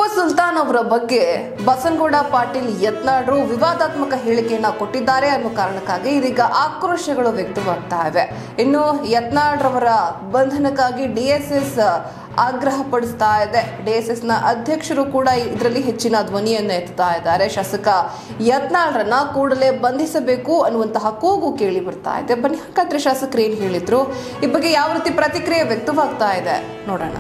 ಟಿಪ್ಪು ಸುಲ್ತಾನ್ ಅವರ ಬಗ್ಗೆ ಬಸನಗೌಡ ಪಾಟೀಲ್ ಯತ್ನಾಡ್ರು ವಿವಾದಾತ್ಮಕ ಹೇಳಿಕೆಯನ್ನ ಕೊಟ್ಟಿದ್ದಾರೆ ಅನ್ನೋ ಕಾರಣಕ್ಕಾಗಿ ಇದೀಗ ಆಕ್ರೋಶಗಳು ವ್ಯಕ್ತವಾಗ್ತಾ ಇವೆ ಇನ್ನು ಯತ್ನಾಡ್ರವರ ಬಂಧನಕ್ಕಾಗಿ ಡಿಎಸ್ಎಸ್ ಆಗ್ರಹ ಪಡಿಸ್ತಾ ಇದೆ ಡಿಎಸ್ಎಸ್ ನ ಅಧ್ಯಕ್ಷರು ಕೂಡ ಇದರಲ್ಲಿ ಹೆಚ್ಚಿನ ಧ್ವನಿಯನ್ನು ಎತ್ತುತ್ತಾ ಇದ್ದಾರೆ ಶಾಸಕ ಯತ್ನಾಳ್ರನ್ನ ಕೂಡಲೇ ಬಂಧಿಸಬೇಕು ಅನ್ನುವಂತಹ ಕೂಗು ಕೇಳಿ ಬರ್ತಾ ಇದೆ ಬನ್ನಿ ಹಾಗಾದ್ರೆ ಶಾಸಕರು ಏನ್ ಹೇಳಿದ್ರು ಈ ಬಗ್ಗೆ ಯಾವ ರೀತಿ ಪ್ರತಿಕ್ರಿಯೆ ವ್ಯಕ್ತವಾಗ್ತಾ ಇದೆ ನೋಡೋಣ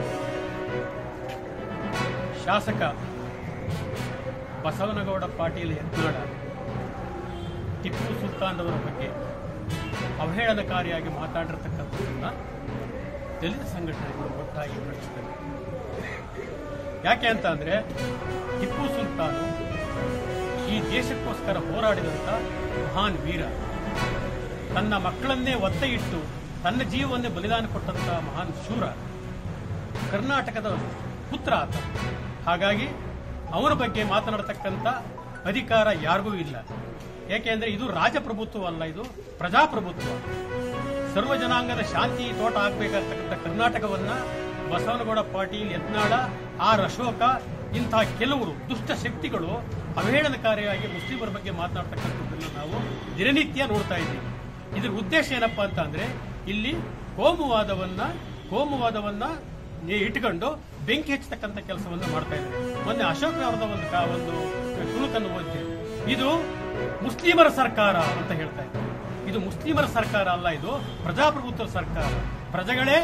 ಶಾಸಕ ಬಸವನಗೌಡ ಪಾಟೀಲ್ ಯತ್ನಾಳ ಟಿಪ್ಪು ಸುಲ್ತಾನ್ರವರ ಬಗ್ಗೆ ಅವಹೇಳನಕಾರಿಯಾಗಿ ಮಾತಾಡಿರ್ತಕ್ಕಂಥದ್ದನ್ನ ದಲಿತ ಸಂಘಟನೆಗಳು ಒಟ್ಟಾಗಿ ನಡೆಸ್ತವೆ ಯಾಕೆ ಅಂತ ಅಂದ್ರೆ ಟಿಪ್ಪು ಸುಲ್ತಾನು ಈ ದೇಶಕ್ಕೋಸ್ಕರ ಹೋರಾಡಿದಂಥ ಮಹಾನ್ ವೀರ ತನ್ನ ಮಕ್ಕಳನ್ನೇ ಒತ್ತೆ ಇಟ್ಟು ತನ್ನ ಜೀವವನ್ನೇ ಬಲಿದಾನ ಕೊಟ್ಟಂತ ಮಹಾನ್ ಶೂರ ಕರ್ನಾಟಕದ ಪುತ್ರ ಆತ ಹಾಗಾಗಿ ಅವರ ಬಗ್ಗೆ ಮಾತನಾಡತಕ್ಕಂಥ ಅಧಿಕಾರ ಯಾರಿಗೂ ಇಲ್ಲ ಏಕೆಂದ್ರೆ ಇದು ರಾಜಪ್ರಭುತ್ವ ಅಲ್ಲ ಇದು ಪ್ರಜಾಪ್ರಭುತ್ವ ಸರ್ವ ಜನಾಂಗದ ಶಾಂತಿ ತೋಟ ಆಗ್ಬೇಕಾಗ್ತಕ್ಕಂಥ ಕರ್ನಾಟಕವನ್ನ ಬಸವನಗೌಡ ಪಾಟೀಲ್ ಯತ್ನಾಳ ಆರ್ ಅಶೋಕ ಇಂತಹ ಕೆಲವರು ದುಷ್ಟ ಶಕ್ತಿಗಳು ಅವಹೇಳನಕಾರಿಯಾಗಿ ಮುಸ್ಲಿಮರ ಬಗ್ಗೆ ಮಾತನಾಡ್ತಕ್ಕಂಥದ್ದನ್ನು ನಾವು ದಿನನಿತ್ಯ ನೋಡ್ತಾ ಇದ್ದೀವಿ ಇದ್ರ ಉದ್ದೇಶ ಏನಪ್ಪಾ ಅಂತ ಅಂದ್ರೆ ಇಲ್ಲಿ ಕೋಮುವಾದವನ್ನ ಕೋಮುವಾದವನ್ನ ನೇ- ಇಟ್ಕೊಂಡು ಬೆಂಕಿ ಹಚ್ಚತಕ್ಕಂಥ ಕೆಲಸವನ್ನ ಮಾಡ್ತಾ ಇದ್ದಾರೆ ಮೊನ್ನೆ ಅಶೋಕ್ ಅವರದ ಒಂದು ಕಾ- ಒಂದು ತುಣುಕನ್ನು ಓದಿದೆ ಇದು ಮುಸ್ಲಿಮರ ಸರ್ಕಾರ ಅಂತ ಹೇಳ್ತಾ ಇದ್ದಾರೆ ಇದು ಮುಸ್ಲಿಮರ ಸರ್ಕಾರ ಅಲ್ಲ ಇದು ಪ್ರಜಾಪ್ರಭುತ್ವ ಸರ್ಕಾರ ಪ್ರಜೆಗಳೇ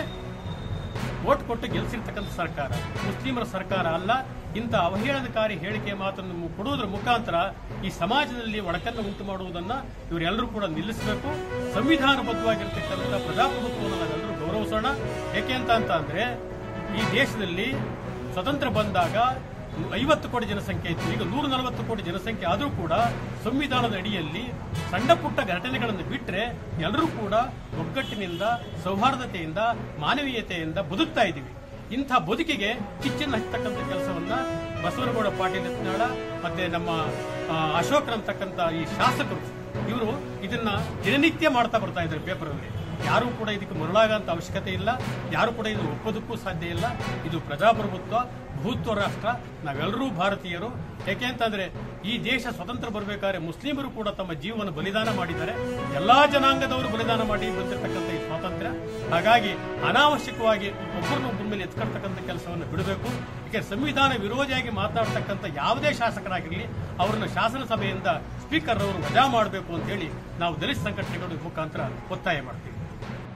ಓಟ್ ಕೊಟ್ಟು ಗೆಲ್ಸಿರ್ತಕ್ಕಂಥ ಸರ್ಕಾರ ಮುಸ್ಲಿಮರ ಸರ್ಕಾರ ಅಲ್ಲ ಇಂಥ ಅವಹೇಳನಕಾರಿ ಹೇಳಿಕೆ ಮಾತನ್ನು ಮು- ಕೊಡುವುದರ ಮುಖಾಂತರ ಈ ಸಮಾಜದಲ್ಲಿ ಒಡಕನ್ನು ಉಂಟು ಮಾಡುವುದನ್ನ ಇವರೆಲ್ಲರೂ ಕೂಡ ನಿಲ್ಲಿಸಬೇಕು ಸಂವಿಧಾನಬದ್ಧವಾಗಿರ್ತಕ್ಕಂಥ ಪ್ರಜಾಪ್ರಭುತ್ವವನ್ನು ನಾವೆಲ್ಲರೂ ಗೌರವಿಸೋಣ ಯಾಕೆ ಅಂತ ಅಂತ ಅಂದ್ರೆ ಈ ದೇಶದಲ್ಲಿ ಸ್ವತಂತ್ರ ಬಂದಾಗ ಐವತ್ತು ಕೋಟಿ ಜನಸಂಖ್ಯೆ ಇತ್ತು ಈಗ ನೂರ ನಲವತ್ತು ಕೋಟಿ ಜನಸಂಖ್ಯೆ ಆದರೂ ಕೂಡ ಸಂವಿಧಾನದ ಅಡಿಯಲ್ಲಿ ಸಣ್ಣ ಪುಟ್ಟ ಘಟನೆಗಳನ್ನು ಬಿಟ್ಟರೆ ಎಲ್ಲರೂ ಕೂಡ ಒಗ್ಗಟ್ಟಿನಿಂದ ಸೌಹಾರ್ದತೆಯಿಂದ ಮಾನವೀಯತೆಯಿಂದ ಬದುಕ್ತಾ ಇದ್ದೀವಿ ಇಂಥ ಬದುಕಿಗೆ ಕಿಚ್ಚನ್ನು ಹಚ್ಚತಕ್ಕಂಥ ಕೆಲಸವನ್ನ ಬಸವನಗೌಡ ಪಾಟೀಲ್ ಯತ್ನಾಳ ಮತ್ತೆ ನಮ್ಮ ಆ, ಅಶೋಕ್ ಅಂತಕ್ಕಂಥ ಈ ಶಾಸಕರು ಇವರು ಇದನ್ನ ದಿನನಿತ್ಯ ಮಾಡ್ತಾ ಬರ್ತಾ ಇದ್ದಾರೆ ಪೇಪರಲ್ಲಿ ಯಾರೂ ಕೂಡ ಇದಕ್ಕೆ ಮರಳಾಗಂತ ಅವಶ್ಯಕತೆ ಇಲ್ಲ ಯಾರು ಕೂಡ ಇದು ಒಪ್ಪೋದಕ್ಕೂ ಸಾಧ್ಯ ಇಲ್ಲ ಇದು ಪ್ರಜಾಪ್ರಭುತ್ವ ಭೂತ್ವ ರಾಷ್ಟ್ರ ನಾವೆಲ್ಲರೂ ಭಾರತೀಯರು ಯಾಕೆ ಅಂತಂದ್ರೆ ಈ ದೇಶ ಸ್ವತಂತ್ರ ಬರಬೇಕಾದ್ರೆ ಮುಸ್ಲಿಮರು ಕೂಡ ತಮ್ಮ ಜೀವನ ಬಲಿದಾನ ಮಾಡಿದ್ದಾರೆ ಎಲ್ಲಾ ಜನಾಂಗದವರು ಬಲಿದಾನ ಮಾಡಿ ಬಂದಿರತಕ್ಕಂಥ ಈ ಸ್ವಾತಂತ್ರ್ಯ ಹಾಗಾಗಿ ಅನಾವಶ್ಯಕವಾಗಿ ಒಬ್ಬರನ್ನೊಬ್ಬರ ಮೇಲೆ ಎತ್ಕೊಳ್ತಕ್ಕಂಥ ಕೆಲಸವನ್ನು ಬಿಡಬೇಕು ಯಾಕೆ ಸಂವಿಧಾನ ವಿರೋಧಿಯಾಗಿ ಮಾತನಾಡ್ತಕ್ಕಂಥ ಯಾವುದೇ ಶಾಸಕರಾಗಿರಲಿ ಅವರನ್ನು ಶಾಸನ ಸಭೆಯಿಂದ ಸ್ಪೀಕರ್ ಅವರು ವಜಾ ಮಾಡಬೇಕು ಅಂತ ಹೇಳಿ ನಾವು ದಲಿತ ಸಂಘಟನೆಗಳ ಮುಖಾಂತರ ಒತ್ತಾಯ ಮಾಡ್ತೀವಿ